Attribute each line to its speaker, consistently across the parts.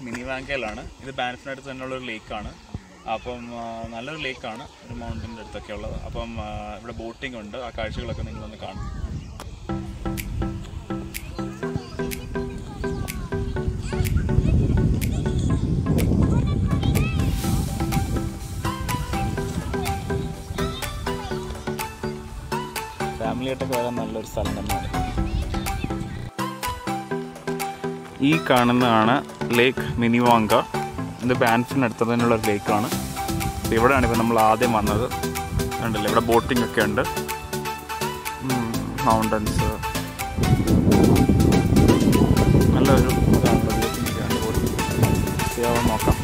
Speaker 1: mini വാങ്കയിലാണ് ഇത് ബാൻഫിനടുത്ത് തന്നെയുള്ള ഒരു ലേക്കാണ് അപ്പം ആ, നല്ലൊരു ലേക്കാണ് ഒരു മൗണ്ടൻ്റെ അടുത്തൊക്കെ ഉള്ളത് അപ്പം ആ, ഇവിടെ ബോട്ടിംഗ് ഉണ്ട് ആ കാഴ്ചകളൊക്കെ നിങ്ങളൊന്ന് കാണും ഫാമിലി ആയിട്ടൊക്കെ വരാൻ നല്ലൊരു സ്ഥലം തന്നെയാണ് ഈ കാണുന്നതാണ് ലേക്ക് മിനിവാങ്ക ഇത് ബാൻഫിനടുത്ത് തന്നെയുള്ള ഒരു ലേക്കാണ് അപ്പോൾ ഇവിടെയാണ് ഇപ്പോൾ നമ്മൾ ആദ്യം വന്നത് ഉണ്ടല്ലോ ഇവിടെ ബോട്ടിംഗ് ഒക്കെ ഉണ്ട് മൗണ്ടൻസ് നല്ലൊരു ഇതാണല്ലോ ബോട്ടിംഗ് ഒക്കെ ഉണ്ട് ബോട്ടിംഗ് ചെയ്യാൻ നോക്കാം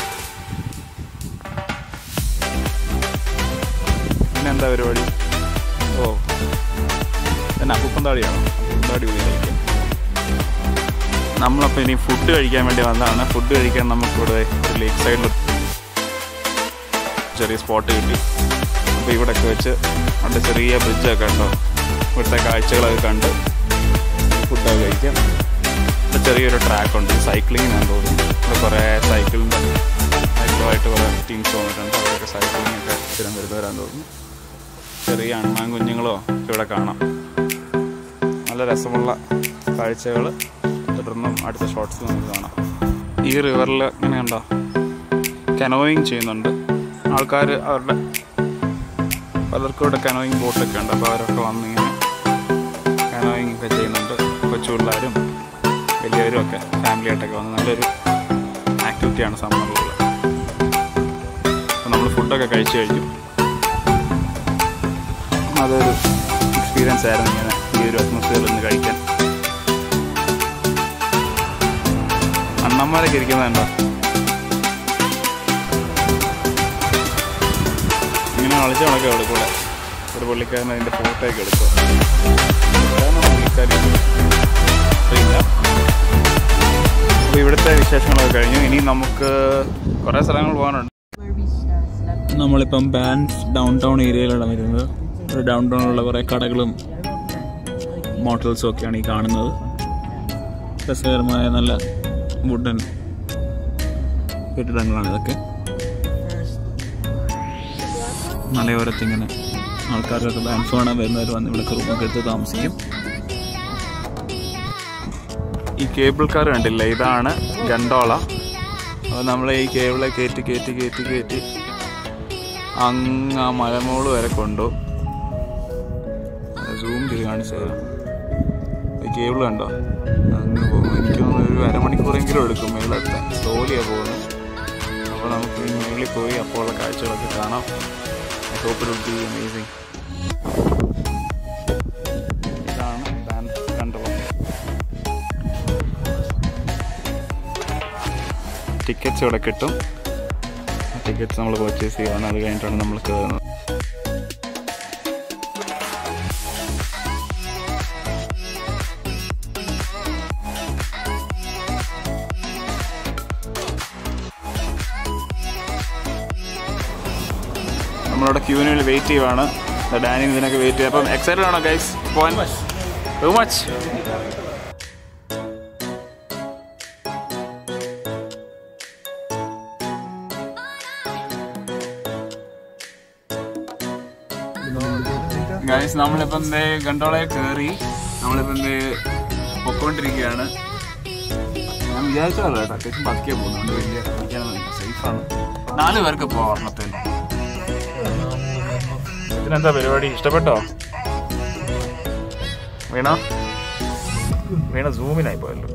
Speaker 1: പിന്നെ എന്താ പരിപാടി ഓ പിന്നെ അപ്പുപ്പന്താടിയാണോ അപ്പുപ്പന്താടി പോയി കഴിക്കാം നമ്മളപ്പോൾ ഇനി ഫുഡ് കഴിക്കാൻ വേണ്ടി വന്നതാണ് ഫുഡ് കഴിക്കാൻ നമുക്കിവിടെ ഒരു ലേക്ക് സൈഡിൽ ചെറിയ സ്പോട്ട് കിട്ടി അപ്പോൾ ഇവിടെയൊക്കെ വെച്ച് അവിടെ ചെറിയ ബ്രിഡ്ജൊക്കെ ഉണ്ടോ ഇവിടുത്തെ കാഴ്ചകളൊക്കെ കണ്ട് ഫുഡൊക്കെ കഴിക്കാം ഇവിടെ ചെറിയൊരു ട്രാക്ക് ഉണ്ട് സൈക്ലിംഗ് ഞാൻ തോന്നുന്നു ഇവിടെ കുറേ സൈക്കിളിൻ്റെ സൈക്കിളുമായിട്ട് കുറേ ടീംസ് വന്നിട്ടുണ്ട് അവരൊക്കെ സൈക്ലിംഗ് ഒക്കെ സ്ഥിരം വരുന്നവരാന്ന് തോന്നുന്നു ചെറിയ അണ്ണാൻ കുഞ്ഞുങ്ങളോ ഒക്കെ ഇവിടെ കാണാം നല്ല രസമുള്ള കാഴ്ചകൾ തുടർന്നും അടുത്ത ഷോർട്സിൽ നമുക്ക് കാണാം ഈ റിവറിൽ ഇങ്ങനെ ഉണ്ടോ കനോയിങ് ചെയ്യുന്നുണ്ട് ആൾക്കാർ അവരുടെ പലർക്കും ഇവിടെ കനോയിങ് ബോട്ടൊക്കെ ഉണ്ട് അപ്പോൾ അവരൊക്കെ വന്ന് ഇങ്ങനെ കനോയിങ് ഒക്കെ ചെയ്യുന്നുണ്ട് കൊച്ചു പിള്ളേരും വലിയവരും ഒക്കെ ഫാമിലി ആയിട്ടൊക്കെ വന്ന് നല്ലൊരു ആക്ടിവിറ്റിയാണ് സമ്മറിലുള്ളത് അപ്പോൾ നമ്മൾ ഫുഡൊക്കെ കഴിച്ചു കഴിഞ്ഞു അതൊരു എക്സ്പീരിയൻസ് ആയിരുന്നു ഇങ്ങനെ ഈ ഒരു അറ്റ്മോസ്ഫിയറിൽ നിന്ന് കഴിക്കാൻ അണ്ണന്മാരൊക്കെ ഇരിക്കുന്നുണ്ടോ ഇങ്ങനെ കളിച്ച കണക്കെ എടുക്കൂല ഒരു പുള്ളിക്കാരൻ അതിൻ്റെ ഫോട്ടോ ഒക്കെ എടുക്കുക അതാണ് പുള്ളിക്കാരി അറിയില്ല അപ്പോൾ ഇവിടുത്തെ വിശേഷങ്ങളൊക്കെ കഴിഞ്ഞു ഇനി നമുക്ക് കുറേ സ്ഥലങ്ങൾ പോകാനുണ്ട് നമ്മളിപ്പം ബാൻസ് ഡൗൺ ടൗൺ ഏരിയയിലാണ് വരുന്നത് ഒരു ഡൗൺ ടൗണിലുള്ള കുറേ കടകളും മോട്ടൽസും ഒക്കെയാണ് ഈ കാണുന്നത് രസകരമായ നല്ല വുഡൻ കെട്ടിടങ്ങളാണ് ഇതൊക്കെ മലയോരത്ത് ഇങ്ങനെ ആൾക്കാരൊക്കെ ഡാൻസ് കാണാൻ വരുന്നവർ വന്ന് ഇവിടെ റൂമൊക്കെ എടുത്ത് താമസിക്കും ഈ കേബിൾ കാർ കണ്ടില്ല ഇതാണ് ഗണ്ടോള അപ്പോൾ നമ്മൾ ഈ കേബിളെ കയറ്റി കയറ്റി കയറ്റി കയറ്റി അങ്ങ് ആ മലമോള് വരെ കൊണ്ടു സൂം ചെയ്ത് കാണിച്ചു തരാം ഈ കേബിൾ കണ്ടോ അങ്ങ് പോകും എനിക്ക് തോന്നുന്നു ഒരു അരമണിക്കൂറെങ്കിലും എടുക്കും മേളെത്താൻ സ്ലോലിയാണ് പോകുന്നത് അപ്പോൾ നമുക്ക് ഈ മേളിൽ പോയി അപ്പോൾ ഉള്ള കാഴ്ചകളൊക്കെ കാണാം I hope it be amazing ഇതാണ് ഡാൻസ് കണ്ടോ ടിക്കറ്റ്സ് ഇവിടെ കിട്ടും ടിക്കറ്റ്സ് നമ്മൾ പർച്ചേസ് ചെയ്യുകയാണ് അത് കഴിഞ്ഞിട്ടാണ് നമ്മൾ കയറുന്നത് നമ്മളിവിടെ ക്യൂവിന് വേണ്ടി വെയിറ്റ് ചെയ്യുവാണ് ഡാനി ഇതിനൊക്കെ വെയിറ്റ് ചെയ്യും അപ്പം എക്സൈറ്റഡ് ആണോ ഗൈസ് പോവാൻ ടു മച്ച് ഗൈസ് നമ്മളിപ്പം എന്തേ ഗണ്ടോളയെ കയറി നമ്മളിപ്പം എന്തേ പൊക്കോണ്ടിരിക്കുകയാണ് ഞാൻ വിചാരിച്ചതല്ല കേട്ടോ അത്യാവശ്യം പതുക്കെ പോകുന്നുണ്ട് വലിയ കളിക്കാനൊന്നും സേഫാണ് നാല് പേർക്ക് പോവാം ഒരെണ്ണത്തിൽ ഇതിനെന്താ പരിപാടി ഇഷ്ടപ്പെട്ടോ വീണ വീണ സൂമിനായി പോയല്ലോ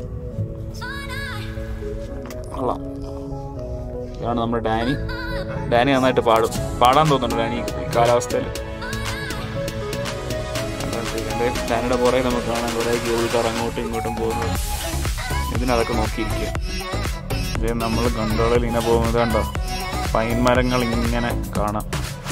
Speaker 1: കൊള്ളാം ഇതാണ് നമ്മുടെ ഡാനി ഡാനി നന്നായിട്ട് പാടും പാടാൻ തോന്നുന്നുണ്ട് ഡാനി ഈ കാലാവസ്ഥയിൽ ഡാനിയുടെ പുറകെ നമുക്ക് കാണാൻ കുറേ ജോലിക്കാർ അങ്ങോട്ടും ഇങ്ങോട്ടും പോകുന്നത് ഇതിനതൊക്കെ നോക്കിയിരിക്കുക ഇത് നമ്മൾ ഗണ്ടോളയിൽ ഇങ്ങനെ പോകുന്നത് കണ്ടോ പൈൻ മരങ്ങൾ ഇങ്ങനെ കാണാം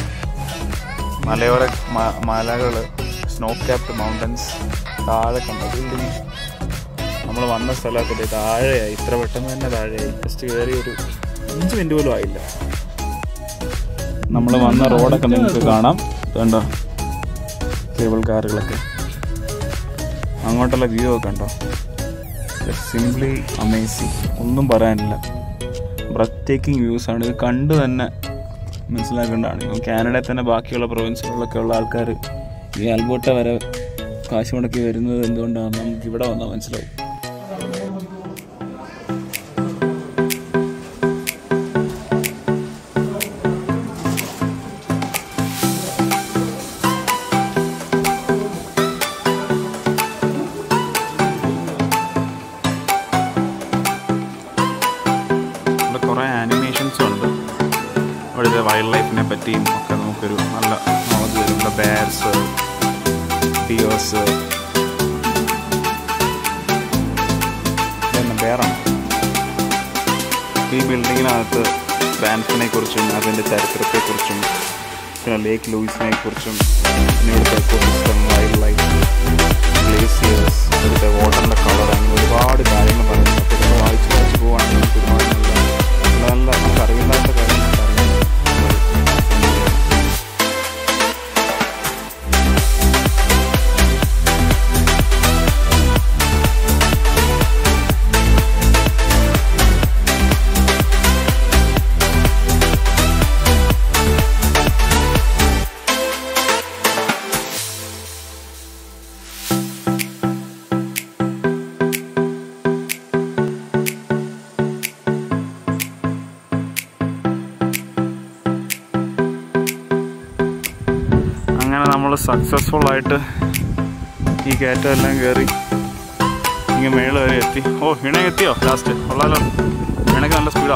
Speaker 1: മലയോര മലകൾ സ്നോ ക്യാപ്ഡ് മൗണ്ടൻസ് താഴെ കണ്ടോ ബിൽഡിങ് നമ്മൾ വന്ന സ്ഥലമൊക്കെ താഴെയായി ഇത്ര പെട്ടെന്ന് തന്നെ താഴെയായി ജസ്റ്റ് കയറി ഒരു അഞ്ച് മിനിറ്റ് പോലും ആയില്ല നമ്മൾ വന്ന റോഡൊക്കെ നിങ്ങൾക്ക് കാണാം കണ്ടോ കേബിൾ കാറുകളൊക്കെ അങ്ങോട്ടുള്ള വ്യൂ ഒക്കെ ഉണ്ടോ സിംപ്ലി അമേസിങ് ഒന്നും പറയാനില്ല ബ്രത്ത് ടേക്കിംഗ് വ്യൂസ് ആണ് ഇത് കണ്ട് തന്നെ മനസ്സിലാക്കേണ്ടതാണ് ഇപ്പം കാനഡയിൽ തന്നെ ബാക്കിയുള്ള പ്രൊവിൻസുകളിലൊക്കെ ഉള്ള ആൾക്കാർ ഈ ആൽബോട്ട വരെ കാശ് മുടക്കി വരുന്നത് എന്തുകൊണ്ടാണ് നമുക്ക് ഇവിടെ വന്നാൽ മനസ്സിലാവും ഇവിടെ കുറേ ആനിമേഷൻസും ഉണ്ട് ഇവിടുത്തെ വൈൽഡ് ലൈഫിനെ പറ്റിയും ഒക്കെ നമുക്കൊരു നല്ല നോളജ് തരും ഇവിടെ ബെയർസ് ഡിയോസ് ഇതെന്നെ ബെയറാണ് ഈ ബിൽഡിങ്ങിനകത്ത് ബാൻഫിനെ കുറിച്ചും അതിൻ്റെ ചരിത്രത്തെക്കുറിച്ചും പിന്നെ ലേക്ക് ലൂയിസിനെ കുറിച്ചും പിന്നെ ഇവിടുത്തെ എക്കോസിസ്റ്റം വൈൽഡ് ലൈഫ് ഗ്ലേസിയേഴ്സ് ഇവിടുത്തെ വാട്ടറിൻ്റെ കളർ അങ്ങനെ ഒരുപാട് കാര്യങ്ങൾ പറയുന്നു അപ്പോൾ ഇതൊക്കെ വായിച്ച് വായിച്ച് പോവുകയാണെങ്കിൽ നമുക്ക് ഒരുപാട് നല്ല നല്ല നല്ല നമുക്ക് അറിയില്ലാത്ത കാര്യങ്ങൾ നമുക്ക് അറിയാം അങ്ങനെ നമ്മൾ സക്സസ്ഫുൾ ആയിട്ട് ഈ കയറ്റം എല്ലാം കയറി ഇങ്ങനെ മേള് വരെ എത്തി ഓ ഇണ എത്തിയോ ലാസ്റ്റ് കൊള്ളാലോ ഇണക്ക് നല്ല സ്പീഡാ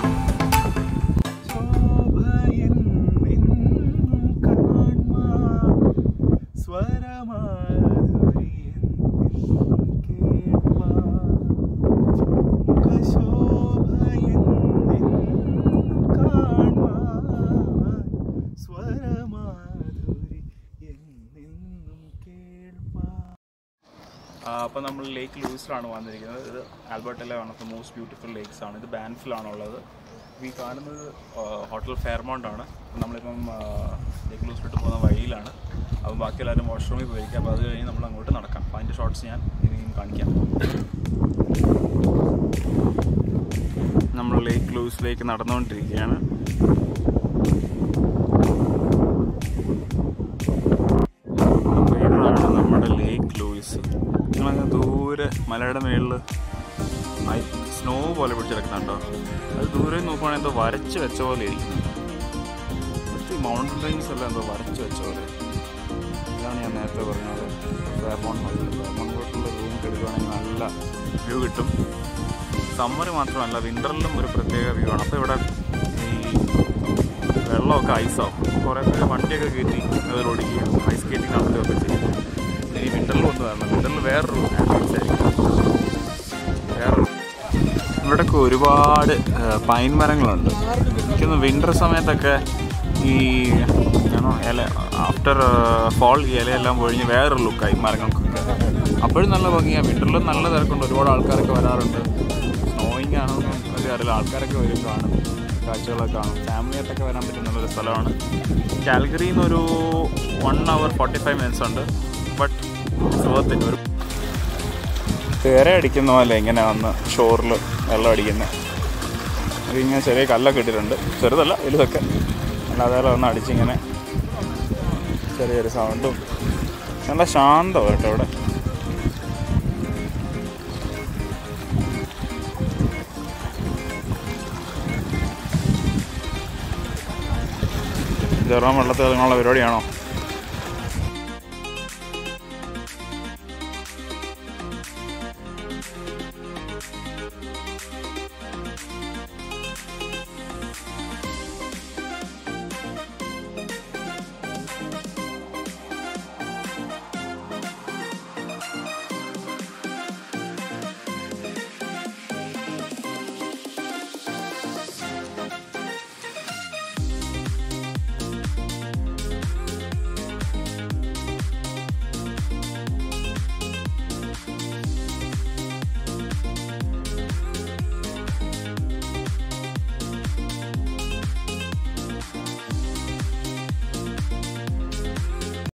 Speaker 1: അപ്പോൾ നമ്മൾ ലേക്ക് ലൂസിലാണ് വന്നിരിക്കുന്നത് ഇത് ആൽബർട്ടിലെ one of the most beautiful lakes ആണ് ഇത് ബാൻഫിലാണുള്ളത് ഈ കാണുന്നത് ഹോട്ടൽ ഫെയർമൗണ്ട് ആണ് അപ്പോൾ നമ്മളിപ്പം ലേക്ക് ലൂസിലോട്ട് പോകുന്ന വഴിയിലാണ് അപ്പോൾ ബാക്കി എല്ലാവരും വാഷ്റൂമിൽ പോയിരിക്കുക അപ്പോൾ അത് കഴിഞ്ഞ് നമ്മൾ അങ്ങോട്ട് നടക്കാം അപ്പോൾ അതിൻ്റെ ഷോർട്സ് ഞാൻ ഇനിയും കാണിക്കാം നമ്മൾ ലേക്ക് ലൂസിലേക്ക് നടന്നുകൊണ്ടിരിക്കുകയാണ് അപ്പോൾ ഇതാണ് നമ്മുടെ ലേക്ക് ലൂയിസ് നിങ്ങളങ്ങ് ദൂരെ മലയുടെ മുകളിൽ സ്നോ പോലെ പിടിച്ചെടുക്കുന്നുണ്ടോ അത് ദൂരെ നോക്കുവാണെങ്കിൽ എന്തോ വരച്ച് വെച്ച പോലെ ഇരിക്കുന്നു ഈ മൗണ്ടൻ റേഞ്ചസ് എല്ലാം എന്തോ വരച്ച് വെച്ച പോലെ ഇതാണ് ഞാൻ നേരത്തെ പറഞ്ഞത് ഫെയർമോൺ ഹോട്ടൽ ഫെയർമോൺ ഹോട്ടലിൽ റൂം എടുക്കുകയാണെങ്കിൽ നല്ല വ്യൂ കിട്ടും സമ്മർ മാത്രമല്ല വിൻ്ററിലും ഒരു പ്രത്യേക വ്യൂ ആണ് അപ്പോൾ ഇവിടെ ഈ വെള്ളമൊക്കെ ഐസാവും കുറേ പേര് വണ്ടിയൊക്കെ കയറ്റി അതിൽ ഓടിക്കുകയും ഐസ് സ്കേറ്റിംഗ് നടത്തുകയൊക്കെ ചെയ്യും ഈ വിൻ്ററിൽ ഒന്ന് വരണം വിൻ്ററിൽ വേറൊരു ആംബിയൻസ് ആയിരിക്കും വേറൊരു ഇവിടെയൊക്കെ ഒരുപാട് പൈൻ മരങ്ങളുണ്ട് എനിക്കൊന്ന് വിൻ്റർ സമയത്തൊക്കെ ഈ ആണോ ഇല ആഫ്റ്റർ ഫോൾ ഈ ഇലയെല്ലാം പൊഴിഞ്ഞ് വേറൊരു ലുക്കായി മരങ്ങൾക്കൊക്കെ അപ്പോഴും നല്ല ഭംഗിയാണ് വിൻ്ററിലും നല്ല തിരക്കുണ്ട് ഒരുപാട് ആൾക്കാരൊക്കെ വരാറുണ്ട് സ്നോയിങ് ആണെന്നൊന്നും അധികം അറിയില്ല ആൾക്കാരൊക്കെ വരും കാണും കാഴ്ചകളൊക്കെ കാണും ഫാമിലിയായിട്ടൊക്കെ വരാൻ പറ്റുന്നുള്ളൊരു സ്ഥലമാണ് കാൽഗറിയിൽ നിന്നൊരു one hour forty five minutes ഉണ്ട് ബട്ട് സുഖത്തിന് ഒരു തിര അടിക്കുന്ന പോലെ ഇങ്ങനെ വന്ന് ഷോറിൽ വെള്ളം അടിക്കുന്നത് അതിങ്ങനെ ചെറിയ കല്ലൊക്കെ ഇട്ടിട്ടുണ്ട് ചെറുതല്ല വലുതൊക്കെ അല്ലാതെ വന്ന് അടിച്ചിങ്ങനെ ചെറിയൊരു സൗണ്ടും നല്ല ശാന്തമാണ് കേട്ടോ ഇവിടെ ജെറോം വെള്ളത്തിൽ ഇറങ്ങാനുള്ള പരിപാടിയാണോ